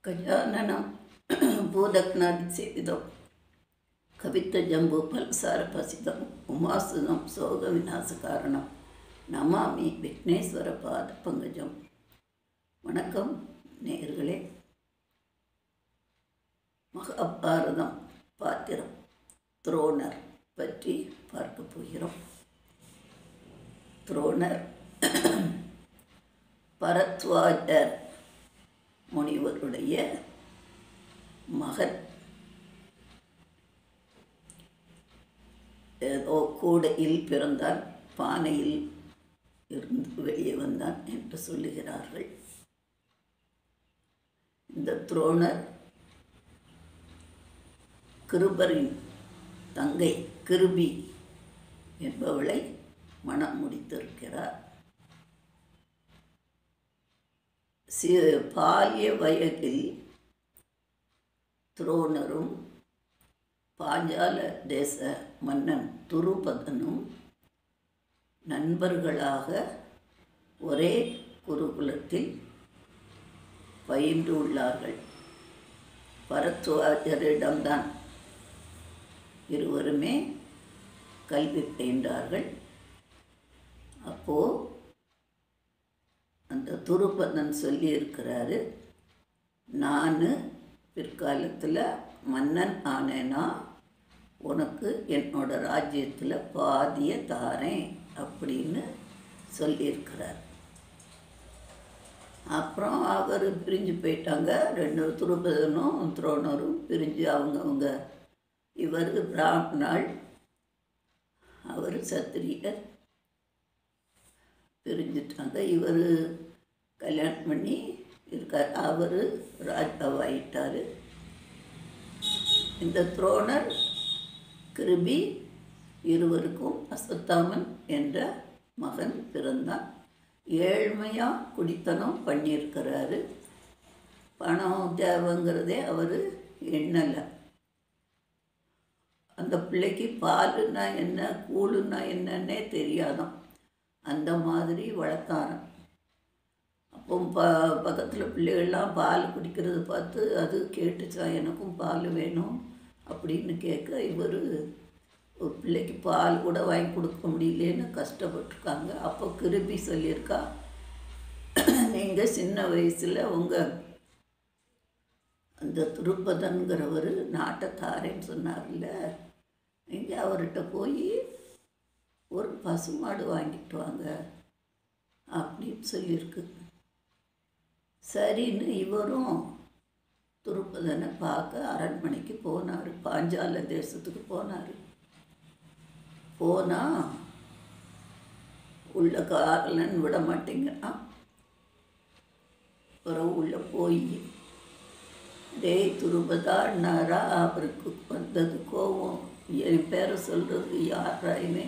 ಗಜಾನನ ಭೂದಗ್ನಾದಿಸೇವಿದಂ ಕವಿತ ಜಂಬು ಫಲಸಾರ ಪಸಿದಂ ಉಮಾಸುದಂ ಸೋಗ ವಿನಾಶ காரணம் நமாமி விக்னேஸ்வர பாத பங்கஜம் வணக்கம் நேயர்களே மகாபாரதம் பாத்திரம் துரோணர் பற்றி பார்க்க போகிறோம் துரோணர் பரத்வாஜர் முனிவருடைய மகன் ஏதோ கூடையில் பிறந்தான் பானையில் இருந்து வெளியே வந்தான் என்று சொல்லுகிறார்கள் இந்த துரோணர் கிருபரின் தங்கை கிருபி என்பவளை மனம் முடித்திருக்கிறார் சி பாலிய வயதில் துரோணரும் பாஞ்சால தேச மன்னன் துருபதனும் நண்பர்களாக ஒரே குருகுலத்தில் பயின்றுள்ளார்கள் பரத்வாஜரிடம்தான் இருவருமே கல்வி பயின்றார்கள் அப்போது அந்த துருபதன் சொல்லியிருக்கிறாரு நான் பிற்காலத்தில் மன்னன் ஆனேனா உனக்கு என்னோட ராஜ்யத்தில் பாதிய தாரேன் அப்படின்னு சொல்லியிருக்கிறார் அப்புறம் அவர் பிரிஞ்சு போயிட்டாங்க ரெண்டு துருபதனும் துரோணரும் பிரிஞ்சு அவங்கவுங்க இவர் பிராமணாள் அவர் சத்திரியர் பிரிஞ்சிட்டாங்க இவர் கல்யாணம் பண்ணி இருக்கார் அவர் ராஜாவாயிட்டார் இந்த துரோணர் கிருபி இருவருக்கும் அசத்தாமன் என்ற மகன் பிறந்தான் ஏழ்மையாக குடித்தனம் பண்ணியிருக்கிறாரு பணம் தேவைங்கிறதே அவர் எண்ணலை அந்த பிள்ளைக்கு பாலுன்னா என்ன கூழுன்னா என்னன்னே தெரியாதான் அந்த மாதிரி வளர்த்தாரன் அப்போ ப பக்கத்தில் பிள்ளைகள்லாம் பால் குடிக்கிறது பார்த்து அது கேட்டுச்சா எனக்கும் பால் வேணும் அப்படின்னு கேட்க இவர் ஒரு பிள்ளைக்கு பால் கூட வாங்கி கொடுக்க முடியலேன்னு கஷ்டப்பட்டுருக்காங்க அப்போ கிருபி சொல்லியிருக்கா நீங்கள் சின்ன வயசில் உங்கள் அந்த திருப்பதன்கிறவர் நாட்டை தாரேன்னு சொன்னார்ல நீங்கள் அவர்கிட்ட போய் ஒரு பசுமாடு வாங்கிட்டு வாங்க அப்படின்னு சொல்லியிருக்கு சரின்னு இவரும் துருப்பதனை பார்க்க அரண்மனைக்கு போனார் பாஞ்சால தேசத்துக்கு போனார் போனால் உள்ள காரலன்னு விட மாட்டேங்கிறான் அப்புறம் உள்ளே போய் டேய் துருபதான்னாரா அவருக்கு வந்தது கோவம் என் பேரை சொல்கிறது யாராயுமே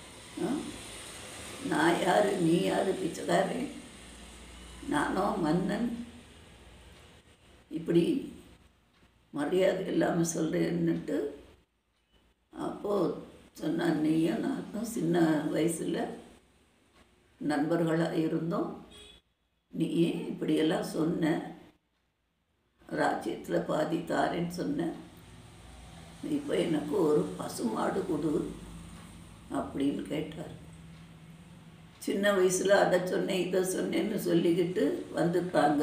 நான் யார் நீ யார் பிச்சைக்காரன் நானும் மன்னன் இப்படி மரியாதை இல்லாமல் சொல்கிறேன்னுட்டு அப்போது சொன்னான் நீயும் நானும் சின்ன வயசில் நண்பர்களாக இருந்தோம் நீ இப்படியெல்லாம் சொன்ன ராஜ்யத்தில் பாதி தாரேன்னு சொன்னேன் இப்போ எனக்கு ஒரு பசுமாடு கொடு அப்படின்னு கேட்டார் சின்ன வயசில் அதை சொன்னேன் இதை சொன்னேன்னு சொல்லிக்கிட்டு வந்துட்டாங்க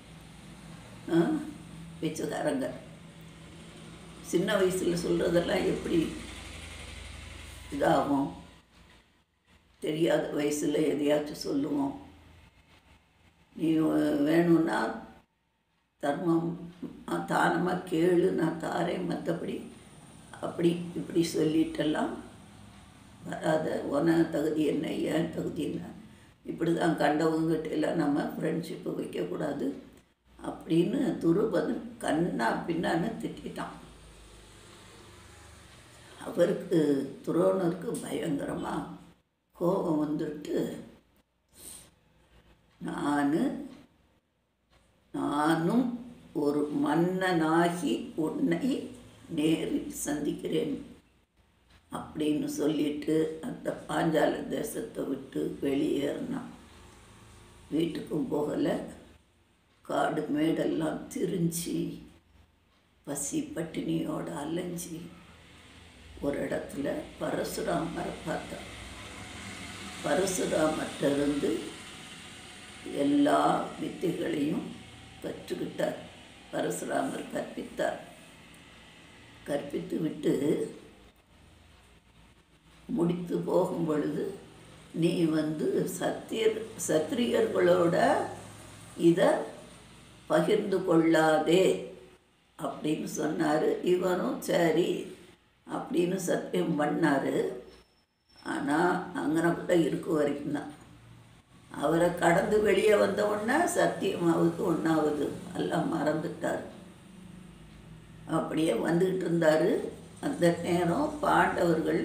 பிச்சைக்காரங்க சின்ன வயசில் சொல்கிறதெல்லாம் எப்படி இதாகும் தெரியாத வயசில் எதையாச்சும் சொல்லுவோம் நீ வேணும்னா தர்மம் தானமாக கேளு நான் தாரேன் மற்றபடி அப்படி இப்படி சொல்லிட்டெல்லாம் வராத உன தகுதி என்ன ஏன் தகுதி என்ன இப்படி தான் கண்டவங்ககிட்ட எல்லாம் நம்ம ஃப்ரெண்ட்ஷிப்பு வைக்கக்கூடாது அப்படின்னு துருபதன் கண்ணா பின்னான்னு திட்டான் அவருக்கு துரோணருக்கு பயங்கரமாக கோபம் வந்துட்டு நான் நானும் ஒரு மன்னனாகி உன்னை நேரில் சந்திக்கிறேன் அப்படின்னு சொல்லிட்டு அந்த பாஞ்சால தேசத்தை விட்டு வெளியேறினான் வீட்டுக்கும் போகலை கா காடு மேடெல்லாம் திரிஞ்சு பசி பட்டினியோடு அலைஞ்சி ஒரு இடத்துல பரசுராமரை பார்த்தார் பரசுராமர்கிட்டருந்து எல்லா வித்தைகளையும் கற்றுக்கிட்டார் பரசுராமர் கற்பித்தார் கற்பித்து விட்டு முடித்து போகும் பொழுது நீ வந்து சத்தியர் சத்திரியர்களோட இதை பகிர்ந்து கொள்ளாதே அப்படின்னு சொன்னார் இவனும் சரி அப்படின்னு சத்தியம் பண்ணார் ஆனால் அங்கன கூட இருக்க வரைக்கும் தான் அவரை கடந்து வெளியே வந்த உடனே சத்தியமாவது ஒன்றாவது எல்லாம் மறந்துட்டார் அப்படியே வந்துக்கிட்டு இருந்தார் அந்த நேரம் பாண்டவர்கள்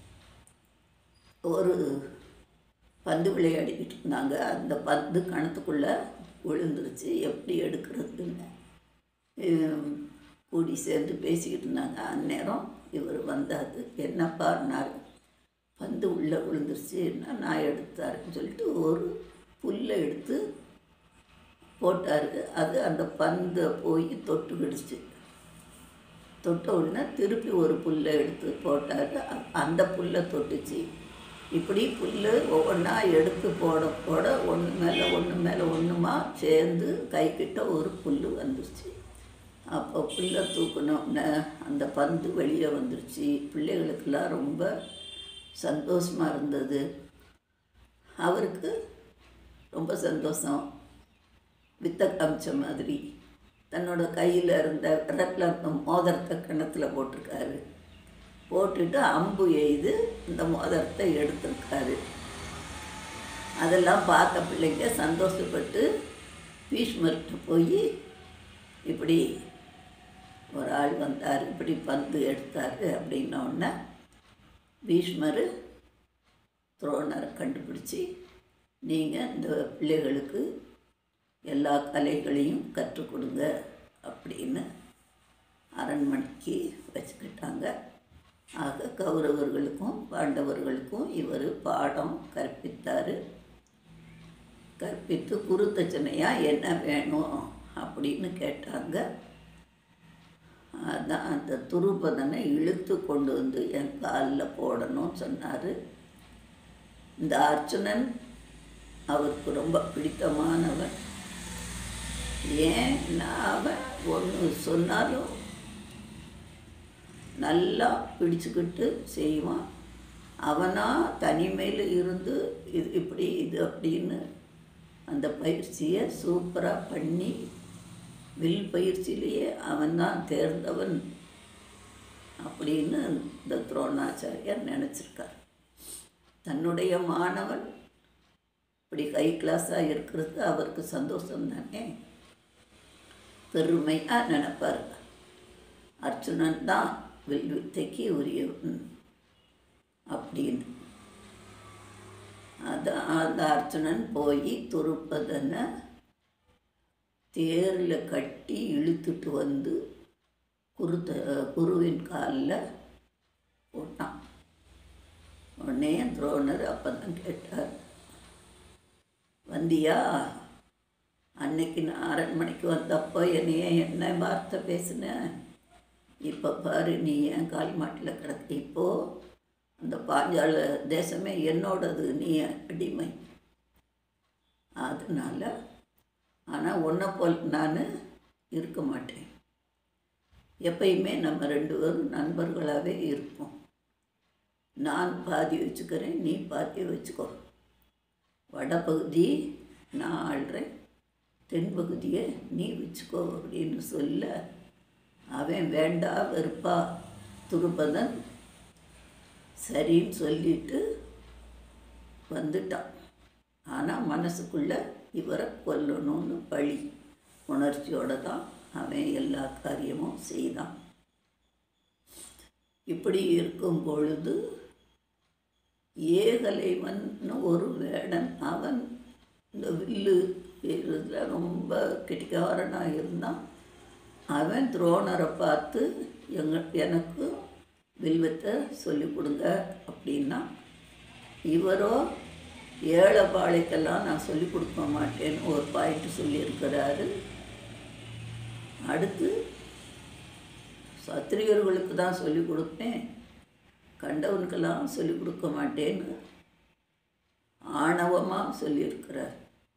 ஒரு பந்து விளையாடிக்கிட்டு இருந்தாங்க அந்த பந்து கணத்துக்குள்ளே விழுந்துருச்சு எப்படி எடுக்கிறதுன்னு ஹம், கூடி சேர்ந்து பேசிக்கிட்டு இருந்தாங்க அந்நேரம் இவர் வந்தார் என்னப்பாருனார் பந்து உள்ளே விழுந்துருச்சுன்னா நான் எடுத்தாருன்னு சொல்லிட்டு ஒரு புல்லை எடுத்து போட்டார் அது அந்த பந்தை போய் தொட்டுக்கிடுச்சு தொட்ட உடனே திருப்பி ஒரு புல்லை எடுத்து போட்டார் அ- அந்த புல்லை தொட்டுச்சு இப்படி புல் ஒவ்வொன்றா எடுத்து போட போட ஒன்று மேலே ஒன்று மேலே ஒன்றுமா சேர்ந்து கைக்கிட்ட ஒரு புல் வந்துருச்சு அப்போ புல்லை தூக்கினோடனே அந்த பந்து வெளியே வந்துருச்சு பிள்ளைகளுக்கெல்லாம் ரொம்ப சந்தோஷமாக இருந்தது அவருக்கு ரொம்ப சந்தோஷம் வித்த காமிச்ச மாதிரி தன்னோட கையில் இருந்த விரட்டில் இருந்த மோதிரத்தை கிணத்துல போட்டிருக்காரு போட்டுட்டு அம்பு எய்து இந்த மோதிரத்தை எடுத்திருக்காரு அதெல்லாம் பார்த்த பிள்ளைங்க சந்தோஷப்பட்டு பீஷ்மர்கிட்ட போய் இப்படி ஒரு ஆள் வந்தார் இப்படி பந்து எடுத்தார் அப்படின்ன உடனே பீஷ்மர் துரோணரை கண்டுபிடிச்சி நீங்கள் இந்த பிள்ளைகளுக்கு எல்லா கலைகளையும் கற்றுக் கொடுங்க அப்படின்னு அரண்மனைக்கு வச்சுக்கிட்டாங்க ஆக கௌரவர்களுக்கும் பாண்டவர்களுக்கும் இவர் பாடம் கற்பித்தார் கற்பித்து குருத்தச்சனையாக என்ன வேணும் அப்படின்னு கேட்டாங்க அதான் அந்த துருபதனை இழுத்து கொண்டு வந்து என் காலில் போடணும்னு சொன்னார் இந்த அர்ச்சுனன் அவருக்கு ரொம்ப பிடித்தமானவன் ஏன்னா அவன் ஒன்று சொன்னாலும் நல்லா பிடிச்சுக்கிட்டு செய்வான் அவனா தனிமையில் இருந்து இது இப்படி இது அப்படின்னு அந்த பயிற்சியை சூப்பராக பண்ணி வில் பயிற்சியிலேயே அவன்தான் தேர்ந்தவன் அப்படின்னு இந்த துரோணாச்சாரியார் நினச்சிருக்கார் தன்னுடைய மாணவன் இப்படி ஹை கிளாஸாக இருக்கிறது அவருக்கு சந்தோஷம் தானே பெருமையாக நினைப்பார் அர்ச்சுனன் தான் வில் வித்தைக்கு உரியவன் அப்படின்னு அதான் அந்த அர்ச்சுனன் போய் துருப்பதனை தேரில் கட்டி இழுத்துட்டு வந்து குருத்த குருவின் காலில் போட்டான் உடனே துரோணர் அப்போ தான் கேட்டார் வந்தியா அன்னைக்கு நான் அரண்மனைக்கு வந்தப்போ என்னைய என்ன வார்த்தை பேசின இப்போ பாரு நீ ஏன் கால் மாட்டில் கிடக்கு இப்போது அந்த பாஞ்சால தேசமே என்னோடது நீ அடிமை அதனால ஆனால் உன்னை போல் நான் இருக்க மாட்டேன் எப்பயுமே நம்ம ரெண்டு பேரும் நண்பர்களாகவே இருப்போம் நான் பாதி வச்சுக்கிறேன் நீ பாதி வச்சுக்கோ வடபகுதி நான் ஆள்றேன் தென்பகுதியை நீ வச்சுக்கோ அப்படின்னு சொல்ல அவன் வேண்டா வெறுப்பா துருபதன் சரின்னு சொல்லிட்டு வந்துட்டான் ஆனால் மனசுக்குள்ள இவரை கொல்லணும்னு பழி உணர்ச்சியோட தான் அவன் எல்லா காரியமும் செய்தான் இப்படி இருக்கும் பொழுது ஏகலைவன் ஒரு வேடன் அவன் இந்த வில்லு இதில் ரொம்ப கெட்டிக்காரனாக இருந்தான் அவன் துரோணரை பார்த்து எங்க எனக்கு வில்வத்தை சொல்லிக் கொடுங்க அப்படின்னா இவரோ ஏழைப்பாளைக்கெல்லாம் நான் சொல்லிக் கொடுக்க மாட்டேன்னு ஒரு பாயிண்ட் சொல்லியிருக்கிறாரு அடுத்து சத்திரியர்களுக்கு தான் சொல்லிக் கொடுப்பேன் கண்டவனுக்கெல்லாம் சொல்லிக் கொடுக்க மாட்டேன்னு ஆணவமாக சொல்லியிருக்கிறார்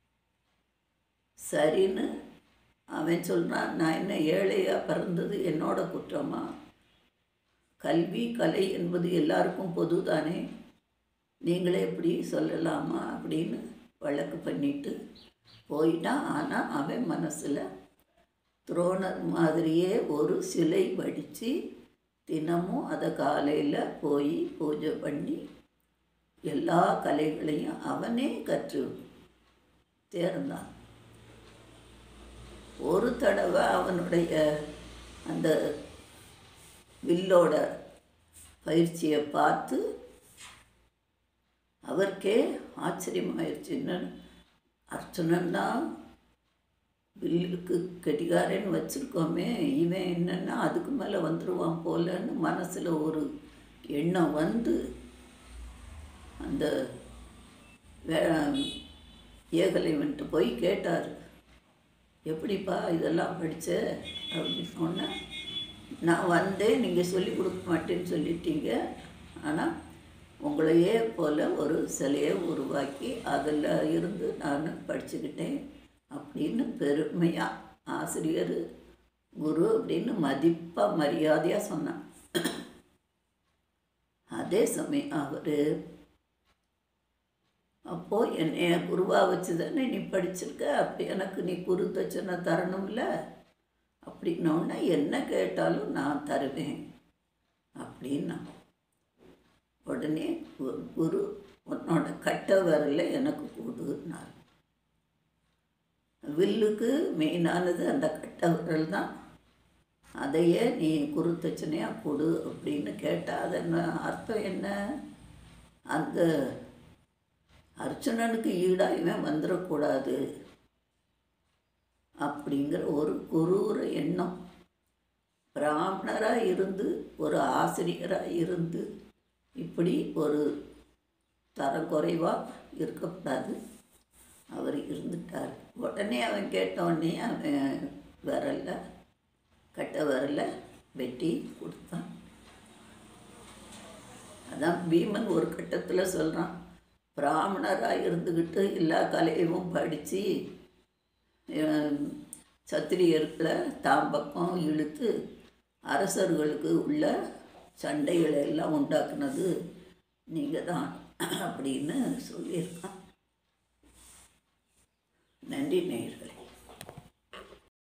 சரின்னு அவன் சொல்கிறான் நான் என்ன ஏழையாக பிறந்தது என்னோட குற்றமா கல்வி கலை என்பது எல்லாருக்கும் பொது தானே நீங்களே எப்படி சொல்லலாமா அப்படின்னு வழக்கு பண்ணிட்டு போயிட்டான் ஆனால் அவன் மனசில் துரோணர் மாதிரியே ஒரு சிலை வடித்து தினமும் அதை காலையில் போய் பூஜை பண்ணி எல்லா கலைகளையும் அவனே கற்று தேர்ந்தான் ஒரு தடவை அவனுடைய அந்த வில்லோட பயிற்சியை பார்த்து அவருக்கே ஆச்சரியமாயிருச்சு என்னன்னு அர்ச்சுனன்னா வில்லுக்கு கெட்டிகாரன்னு வச்சுருக்கோமே இவன் என்னன்னா அதுக்கு மேலே வந்துடுவான் போலன்னு மனசில் ஒரு எண்ணம் வந்து அந்த வே ஏகலை வந்துட்டு போய் கேட்டார் எப்படிப்பா இதெல்லாம் படித்த அப்படின்னு சொன்னேன் நான் வந்தேன் நீங்கள் சொல்லி கொடுக்க மாட்டேன்னு சொல்லிட்டீங்க ஆனால் உங்களையே போல் ஒரு சிலையை உருவாக்கி அதில் இருந்து நான் படிச்சுக்கிட்டேன் அப்படின்னு பெருமையாக ஆசிரியர் குரு அப்படின்னு மதிப்பாக மரியாதையாக சொன்னான் அதே சமயம் அவர் அப்போது என்னைய குருவாக வச்சு தானே நீ படிச்சிருக்க அப்படி எனக்கு நீ குரு தட்சணை தரணும்ல அப்படின்னோடனே என்ன கேட்டாலும் நான் தருவேன் அப்படின்னா உடனே கு- குரு உன்னோட கட்ட விரல எனக்கு கொடுனார் வில்லுக்கு மெயினானது அந்த கட்ட விரல் தான் அதையே நீ குருத்தச்சனையாக கொடு அப்படின்னு கேட்டால் அது என்ன அர்த்தம் என்ன அந்த அர்ச்சுனனுக்கு ஈடாக இவன் வந்துடக்கூடாது அப்படிங்கிற ஒரு குரூர எண்ணம் பிராமணராக இருந்து ஒரு ஆசிரியராக இருந்து இப்படி ஒரு தரக்குறைவாக இருக்கக்கூடாது அவர் இருந்துட்டார் உடனே அவன் கேட்ட உடனே அவன் விரல்ல கட்ட விரல வெட்டி கொடுத்தான் அதான் பீமன் ஒரு கட்டத்தில் சொல்கிறான் பிராமணராக இருந்துக்கிட்டு எல்லா கலையும் படித்து சத்திரியர்களை தாம் பக்கம் இழுத்து அரசர்களுக்கு உள்ள சண்டைகளை எல்லாம் உண்டாக்குனது நீங்கள் தான் அப்படின்னு சொல்லியிருக்கான் நன்றி நேயர்களே